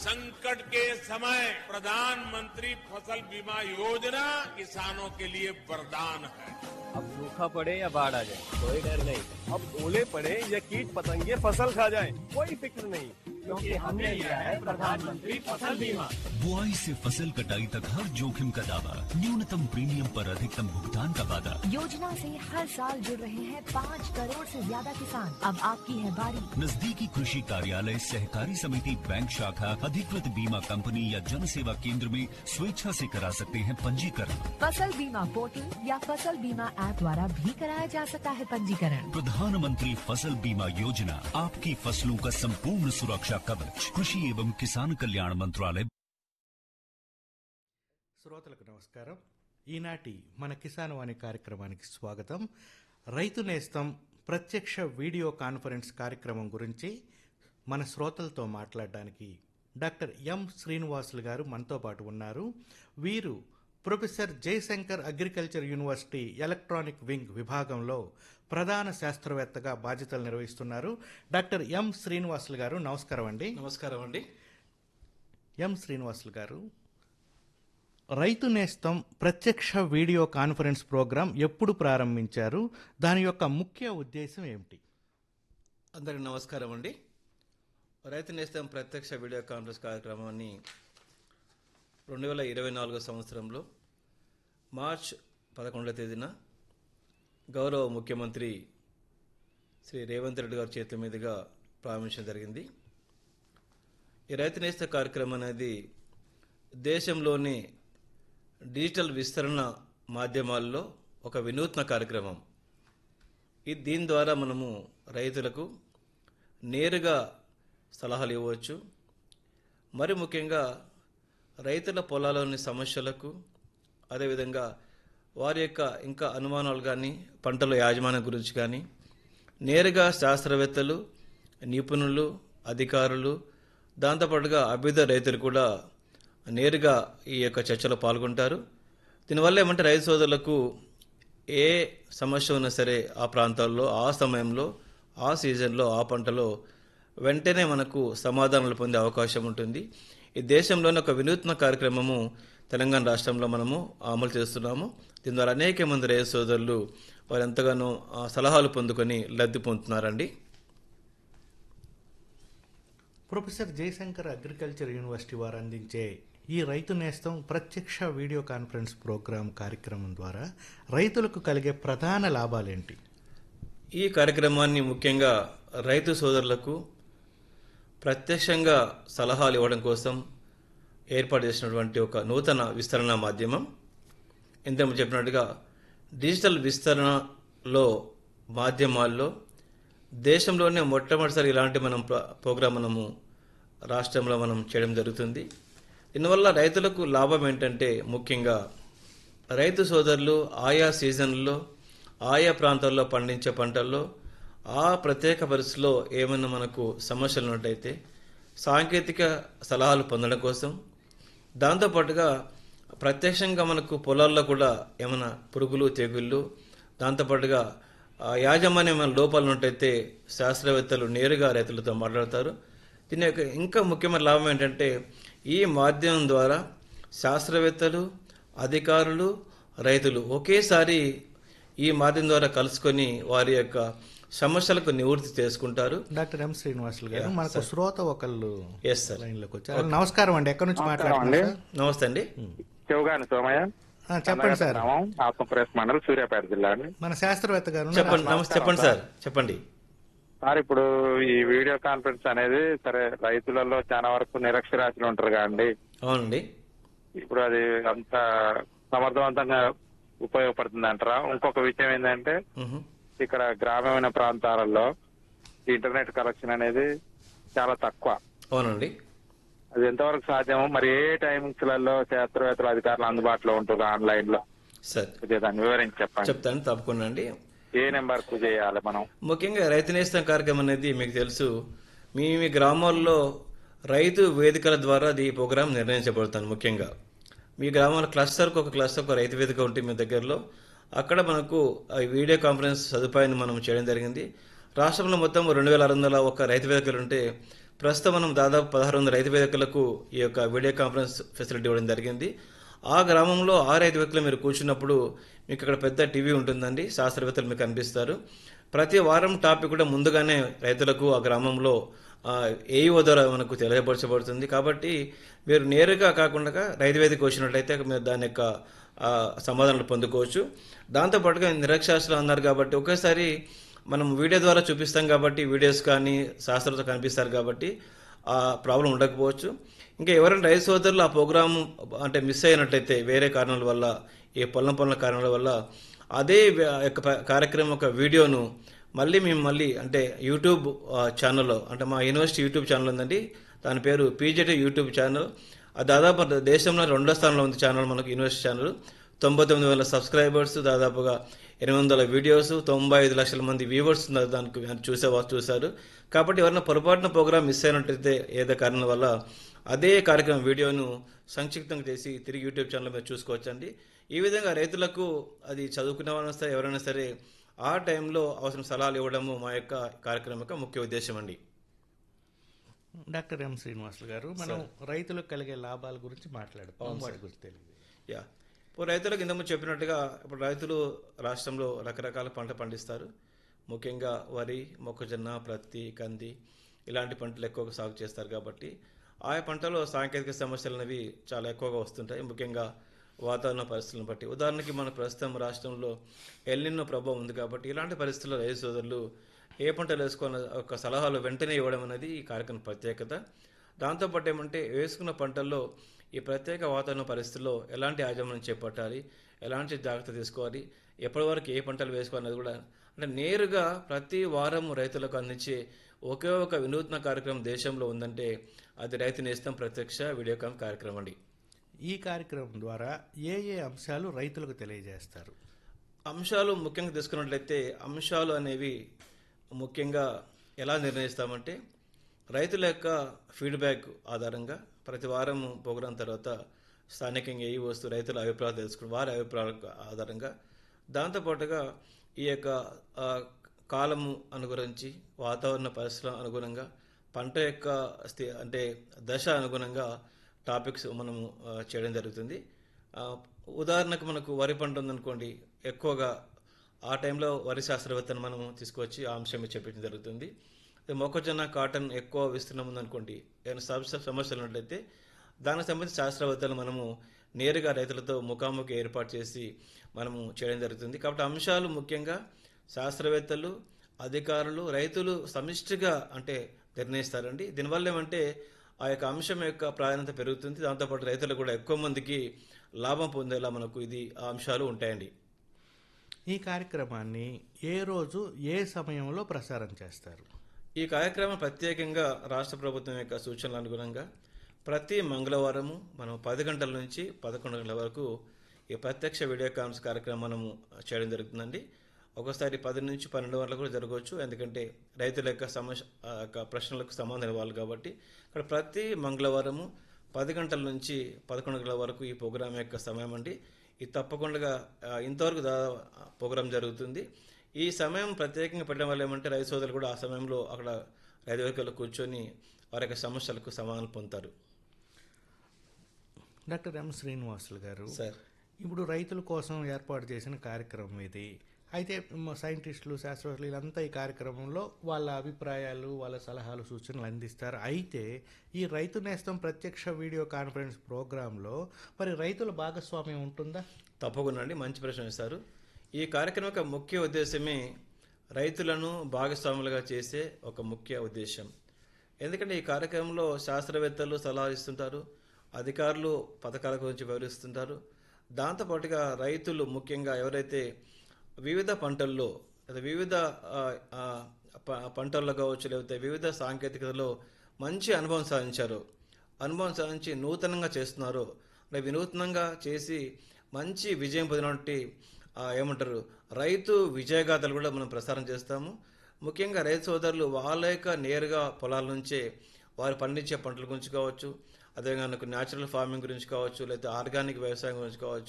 संकट के समय प्रधानमंत्री फसल बीमा योजना किसानों के लिए वरदान है अब सूखा पड़े या बाढ़ आ जाए कोई डर नहीं अब ओले पड़े या कीट पतंगे फसल खा जाए कोई फिक्र नहीं क्योंकि हमने लिया है प्रधानमंत्री फसल बीमा बुआई से फसल कटाई तक हर जोखिम का दावा न्यूनतम प्रीमियम पर अधिकतम भुगतान का वादा योजना से हर साल जुड़ रहे हैं पाँच करोड़ से ज्यादा किसान अब आपकी है बारी नजदीकी कृषि कार्यालय सहकारी समिति बैंक शाखा अधिकृत बीमा कंपनी या जन सेवा केंद्र में स्वेच्छा से करा सकते हैं पंजीकरण फसल बीमा पोर्टल या फसल बीमा ऐप द्वारा भी कराया जा सकता है पंजीकरण प्रधानमंत्री फसल बीमा योजना आपकी फसलों का संपूर्ण सुरक्षा कवच कृषि एवं किसान कल्याण मंत्रालय శ్రోతలకు నమస్కారం ఈనాటి మన కిసాన్ వాణి కార్యక్రమానికి స్వాగతం రైతు నేస్తం ప్రత్యక్ష వీడియో కాన్ఫరెన్స్ కార్యక్రమం గురించి మన శ్రోతలతో మాట్లాడడానికి డాక్టర్ ఎం శ్రీనివాసులు గారు మనతో పాటు ఉన్నారు వీరు professor Jayashankar agriculture university electronic wing విభాగంలో ప్రధాన శాస్త్రవేత్తగా బాధ్యతలు నిర్వహిస్తున్నారు డాక్టర్ ఎం శ్రీనివాసులు గారు నమస్కారం అండి నమస్కారం అండి ఎం శ్రీనివాసులు గారు రైతు నేస్తం ప్రత్యక్ష వీడియో కాన్ఫరెన్స్ ప్రోగ్రాం ఎప్పుడు ప్రారంభించారు దాని యొక్క ముఖ్య ఉద్దేశం ఏమిటి అందరికి నమస్కారం అండి రైతు నేస్తం ప్రత్యక్ష వీడియో కాన్ఫరెన్స్ కార్యక్రమాన్ని రెండు వేల ఇరవై నాలుగో సంవత్సరంలో మార్చ్ పదకొండవ తేదీన గౌరవ ముఖ్యమంత్రి శ్రీ రేవంత్ రెడ్డి గారి చేతుల మీదుగా ప్రారంభించడం జరిగింది ఈ రైతు నేస్త కార్యక్రమం అనేది దేశంలోని డిజిటల్ విస్తరణ మాధ్యమాల్లో ఒక వినూత్న కార్యక్రమం ఇది దీని ద్వారా మనము రైతులకు నేరుగా సలహాలు ఇవ్వచ్చు మరి ముఖ్యంగా రైతుల పొలాల్లోని సమస్యలకు అదేవిధంగా వారి యొక్క ఇంకా అనుమానాలు కానీ పంటల యాజమాన్యం గురించి కానీ నేరుగా శాస్త్రవేత్తలు నిపుణులు అధికారులు దాంతోపాటుగా అభ్యుదయ రైతులు కూడా నేరుగా ఈ యొక్క చర్చలో పాల్గొంటారు దీనివల్ల ఏమంటే రైతు సోదరులకు ఏ సమస్య ఉన్నా సరే ఆ ప్రాంతాల్లో ఆ సమయంలో ఆ సీజన్లో ఆ పంటలో వెంటనే మనకు సమాధానాలు పొందే అవకాశం ఉంటుంది ఈ దేశంలోని ఒక వినూత్న కార్యక్రమము తెలంగాణ రాష్ట్రంలో మనము అమలు చేస్తున్నాము దీని ద్వారా అనేక మంది రైతు సోదరులు వారు ఎంతగానో ఆ, సలహాలు పొందుకొని లబ్ధి పొందుతున్నారండి ప్రొఫెసర్ జయశంకర్ అగ్రికల్చర్ యూనివర్సిటీ వారు అందించే ఈ రైతు నేస్తం ప్రత్యక్ష వీడియో కాన్ఫరెన్స్ ప్రోగ్రాం కార్యక్రమం ద్వారా రైతులకు కలిగే ప్రధాన లాభాలేంటి ఈ కార్యక్రమాన్ని ముఖ్యంగా రైతు సోదరులకు ప్రత్యక్షంగా సలహాలు ఇవ్వడం కోసం ఏర్పాటు చేసినటువంటి ఒక నూతన విస్తరణ మాధ్యమం ఇంతకు చెప్పినట్టుగా డిజిటల్ విస్తరణలో మాధ్యమాల్లో దేశంలోనే మొట్టమొదటిసారి ఇలాంటి మనం ప్ర- ప్రోగ్రాం మనము రాష్ట్రంలో మనం చేయడం జరుగుతుంది దీనివల్ల రైతులకు లాభం ఏంటంటే ముఖ్యంగా రైతు సోదరులు ఆయా సీజన్లో ఆయా ప్రాంతాల్లో పండించే పంటల్లో ఆ ప్రత్యేక పరిస్థితిలో ఏమైనా మనకు సమస్యలు ఉన్నట్టయితే సాంకేతిక సలహాలు పొందడం కోసం దాంతోపాటుగా ప్రత్యక్షంగా మనకు పొలాల్లో కూడా ఏమైనా పురుగులు తెగుళ్ళు దాంతోపాటుగా ఆ యాజమాన్యం ఏమైనా లోపాలు ఉన్నట్టయితే శాస్త్రవేత్తలు నేరుగా రైతులతో మాట్లాడతారు దీని యొక్క ఇంకా ముఖ్యమైన లాభం ఏంటంటే ఈ మాధ్యమం ద్వారా శాస్త్రవేత్తలు అధికారులు రైతులు ఒకేసారి ఈ మాధ్యమం ద్వారా కలుసుకొని వారి యొక్క సమస్యలకు నివృత్తి చేసుకుంటారు డాక్టర్ ఎం శ్రీనివాసులు గారు మనకు శ్రోత ఒకళ్ళు ఎస్ సార్ లైన్లోకి వచ్చారు నమస్కారం అండి ఎక్కడి నుంచి మాట్లాడుతున్నారు సార్? నమస్తే అండి శివగాని సోమయ్య ఆ, చెప్పండి సార్ గ్రామం ఆత్మప్రదేశ్ మండలం సూర్యాపేట జిల్లా అండి మన శాస్త్రవేత్త గారు ఉన్నారు. చెప్పండి నమస్తే చెప్పండి సార్ చెప్పండి సార్ ఇప్పుడు ఈ వీడియో కాన్ఫరెన్స్ అనేది సరే రైతులలో చాలా వరకు నిరక్షరాస్యులు ఉంటారు కదండి అవునండి ఇప్పుడు అది అంత సమర్థవంతంగా ఉపయోగపడుతుంది అంటారా ఇంకొక విషయం ఏంటంటే మ్హూ. ఇక్కడ గ్రామీణ ప్రాంతాలలో ఇంటర్నెట్ కనెక్షన్ అనేది చాలా తక్కువ అవునండి అది ఎంతవరకు సాధ్యమో మరి ఏ టైమింగ్స్ లలో శాస్త్రవేత్తల అధికారులు అందుబాటులో ఉంటారు ఆన్లైన్ లో సార్ కొద్దిగా దాన్ని వివరించి చెప్పండి చెప్తాను తప్పకుండా అండి ఏ నెంబర్ కు చేయాలి మనం ముఖ్యంగా రైతు నేస్తం కార్యక్రమం అనేది మీకు తెలుసు మీ మీ గ్రామాల్లో రైతు వేదికల ద్వారా అది ఈ ప్రోగ్రాం నిర్ణయించబడుతుంది ముఖ్యంగా మీ గ్రామాల క్లస్టర్కి ఒక క్లస్టర్ ఒక రైతు వేదిక ఉంటుంది మీ దగ్గరలో అక్కడ మనకు ఆ వీడియో కాన్ఫరెన్స్ సదుపాయాన్ని మనం చేయడం జరిగింది రాష్ట్రంలో మొత్తం రెండు వేల ఆరు వందల ఒక రైతు వేదికలు ఉంటే ప్రస్తుతం మనం దాదాపు పదహారు వందల రైతు వేదికలకు ఈ యొక్క వీడియో కాన్ఫరెన్స్ ఫెసిలిటీ ఇవ్వడం జరిగింది ఆ గ్రామంలో ఆ రైతు వేదికలో మీరు కూర్చున్నప్పుడు మీకు ఇక్కడ పెద్ద టీవీ ఉంటుందండి శాస్త్రవేత్తలు మీకు కనిపిస్తారు ప్రతి వారం టాపిక్ కూడా ముందుగానే రైతులకు ఆ గ్రామంలో ఏఈఓ ద్వారా మనకు తెలియపరచబడుతుంది కాబట్టి మీరు నేరుగా కాకుండా రైతు వేదిక వచ్చినట్లయితే మీరు దాని యొక్క ఆ, సమాధానాలు పొందుకోవచ్చు దాంతోపాటుగా నిరక్షరాస్యులు అన్నారు కాబట్టి ఒకేసారి మనం వీడియో ద్వారా చూపిస్తాం కాబట్టి వీడియోస్ కానీ శాస్త్రంతో కనిపిస్తారు కాబట్టి ఆ ప్రాబ్లం ఉండకపోవచ్చు ఇంకా ఎవరైనా రైతు సోదరులు ఆ ప్రోగ్రామ్ అంటే మిస్ అయినట్లయితే వేరే కారణాల వల్ల ఏ పొలం పనుల కారణాల వల్ల అదే వ్య- యొక్క ప- కార్యక్రమం యొక్క వీడియోను మళ్ళీ మేము మళ్ళీ అంటే యూట్యూబ్ ఆ, ఛానల్లో అంటే మా యూనివర్సిటీ యూట్యూబ్ ఛానల్ ఉందండి దాని పేరు పీజేటీ యూట్యూబ్ ఛానల్ అది దాదాపు దేశంలో రెండో స్థానంలో ఉంది ఛానల్ మనకు యూనివర్సిటీ ఛానల్ తొంభై తొమ్మిది వేల సబ్స్క్రైబర్స్ దాదాపుగా ఎనిమిది వందల వీడియోస్ తొంభై ఐదు లక్షల మంది వ్యూవర్స్ ఉన్నారు దానికి చూసే చూశారు కాబట్టి ఎవరైనా పొరపాటున ప్రోగ్రామ్ మిస్ అయినట్టయితే ఏదో కారణం వల్ల అదే కార్యక్రమం వీడియోను సంక్షిప్తంగా చేసి తిరిగి యూట్యూబ్ ఛానల్ మీద చూసుకోవచ్చండి ఈ విధంగా రైతులకు అది చదువుకునే వాళ్ళైనా సరే ఎవరైనా సరే ఆ టైంలో అవసరం సలహాలు ఇవ్వడము మా యొక్క కార్యక్రమం యొక్క ముఖ్య ఉద్దేశం అండి డాక్టర్ ఎం శ్రీనివాసులు గారు మనం రైతులకు కలిగే లాభాల గురించి మాట్లాడుతాం వాటి గురించి తెలియదు యా ఇప్పుడు రైతులకు ఇంతకుముందు చెప్పినట్టుగా ఇప్పుడు రైతులు రాష్ట్రంలో రకరకాల పంట పండిస్తారు ముఖ్యంగా వరి మొక్కజొన్న ప్రత్తి కంది ఇలాంటి పంటలు ఎక్కువగా సాగు చేస్తారు కాబట్టి ఆయా పంటలో సాంకేతిక సమస్యలు అనేవి చాలా ఎక్కువగా వస్తుంటాయి ముఖ్యంగా వాతావరణ పరిస్థితులను బట్టి ఉదాహరణకి మన ప్రస్తుతం రాష్ట్రంలో ఎల్నిన్నో ప్రభావం ఉంది కాబట్టి ఇలాంటి పరిస్థితుల్లో రైతు సోదరులు ఏ పంటలు వేసుకోవాలన్న ఒక సలహాలు వెంటనే ఇవ్వడం అనేది ఈ కార్యక్రమం ప్రత్యేకత దాంతోపాటు ఏమంటే వేసుకున్న పంటల్లో ఈ ప్రత్యేక వాతావరణ పరిస్థితుల్లో ఎలాంటి యాజమాన్యం చేపట్టాలి ఎలాంటి జాగ్రత్త తీసుకోవాలి ఎప్పటి వరకు ఏ పంటలు వేసుకోవాలనేది కూడా అంటే నేరుగా ప్రతి వారం రైతులకు అందించే ఒకే ఒక వినూత్న కార్యక్రమం దేశంలో ఉందంటే అది రైతు నేస్తం ప్రత్యక్ష వీడియోకాన్ కార్యక్రమం అండి ఈ కార్యక్రమం ద్వారా ఏ ఏ అంశాలు రైతులకు తెలియజేస్తారు అంశాలు ముఖ్యంగా తీసుకున్నట్లయితే అంశాలు అనేవి ముఖ్యంగా ఎలా నిర్ణయిస్తామంటే రైతుల యొక్క ఫీడ్బ్యాక్ ఆధారంగా ప్రతి వారం ప్రోగ్రాం తర్వాత స్థానికంగా ఏ వస్తూ రైతుల అభిప్రాయాలు తెలుసుకుని వారి అభిప్రాయాల ఆధారంగా దాంతోపాటుగా ఈ యొక్క ఆ, కాలము అనుగురించి వాతావరణ పరిస్థితుల అనుగుణంగా పంట యొక్క స్థి- అంటే దశ అనుగుణంగా టాపిక్స్ మనము ఆ, చేయడం జరుగుతుంది ఆ, ఉదాహరణకు మనకు వరి పంట ఉందనుకోండి ఎక్కువగా ఆ టైంలో వరి శాస్త్రవేత్తను మనం తీసుకొచ్చి ఆ అంశం మీద చెప్పించడం జరుగుతుంది అదే మొక్కజొన్న కాటన్ ఎక్కువ విస్తీర్ణం ఉందనుకోండి ఏమైనా సమస్య సమస్యలు ఉన్నట్లయితే దానికి సంబంధించి శాస్త్రవేత్తలు మనము నేరుగా రైతులతో ముఖాముఖి ఏర్పాటు చేసి మనము చేయడం జరుగుతుంది కాబట్టి అంశాలు ముఖ్యంగా శాస్త్రవేత్తలు అధికారులు రైతులు సమిష్టిగా అంటే నిర్ణయిస్తారండి దీనివల్ల ఏమంటే ఆ యొక్క అంశం యొక్క ప్రాధాన్యత పెరుగుతుంది దాంతోపాటు రైతులు కూడా ఎక్కువ మందికి లాభం పొందేలా మనకు ఇది ఆ అంశాలు ఉంటాయండి ఈ కార్యక్రమాన్ని ఏ రోజు ఏ సమయంలో ప్రసారం చేస్తారు ఈ కార్యక్రమం ప్రత్యేకంగా రాష్ట్ర ప్రభుత్వం యొక్క సూచనల అనుగుణంగా ప్రతి మంగళవారము మనం పది గంటల నుంచి పదకొండు గంటల వరకు ఈ ప్రత్యక్ష వీడియో కాన్ఫరెన్స్ కార్యక్రమం మనము చేయడం జరుగుతుందండి ఒకసారి పది నుంచి పన్నెండు గంటలకు కూడా జరగవచ్చు ఎందుకంటే రైతుల యొక్క సమస్య ఆ యొక్క ప్రశ్నలకు సమాధానం ఇవ్వాలి కాబట్టి ఇక్కడ ప్రతి మంగళవారము పది గంటల నుంచి పదకొండు గంటల వరకు ఈ ప్రోగ్రాం యొక్క సమయం అండి ఇది తప్పకుండా ఆ, ఇంతవరకు దా ప్రోగ్రాం జరుగుతుంది ఈ సమయం ప్రత్యేకంగా పెట్టడం వల్ల ఏమంటే రైతు సోదరులు కూడా ఆ సమయంలో అక్కడ రైతు వేదికలో కూర్చొని వారి యొక్క సమస్యలకు సమాధానం పొందుతారు డాక్టర్ ఎం శ్రీనివాసులు గారు సార్ ఇప్పుడు రైతుల కోసం ఏర్పాటు చేసిన కార్యక్రమం ఇది అయితే మ- సైంటిస్టులు శాస్త్రవేత్తలు వీళ్ళంతా ఈ కార్యక్రమంలో వాళ్ళ అభిప్రాయాలు వాళ్ళ సలహాలు సూచనలు అందిస్తారు అయితే ఈ రైతు నేస్తం ప్రత్యక్ష వీడియో కాన్ఫరెన్స్ ప్రోగ్రాంలో మరి రైతుల భాగస్వామ్యం ఉంటుందా తప్పకుండా అండి మంచి ప్రశ్న వేశారు ఈ కార్యక్రమం యొక్క ముఖ్య ఉద్దేశమే రైతులను భాగస్వాములుగా చేసే ఒక ముఖ్య ఉద్దేశం ఎందుకంటే ఈ కార్యక్రమంలో శాస్త్రవేత్తలు సలహాలు ఇస్తుంటారు అధికారులు పథకాల గురించి వివరిస్తుంటారు దాంతోపాటుగా రైతులు ముఖ్యంగా ఎవరైతే వివిధ పంటల్లో లేదా వివిధ ఆ, ఆ, ప- పంటల్లో కావచ్చు లేకపోతే వివిధ సాంకేతికతలో మంచి అనుభవం సాధించారు అనుభవం సాధించి నూతనంగా చేస్తున్నారు అంటే వినూత్నంగా చేసి మంచి విజయం పొందినటువంటి ఆ, ఏమంటారు రైతు విజయగాథలు కూడా మనం ప్రసారం చేస్తాము ముఖ్యంగా రైతు సోదరులు వాళ్ళ యొక్క నేరుగా పొలాల నుంచే వారు పండించే పంటల గురించి కావచ్చు అదేవిధంగా న్యాచురల్ ఫార్మింగ్ గురించి కావచ్చు లేకపోతే ఆర్గానిక్ వ్యవసాయం గురించి కావచ్చు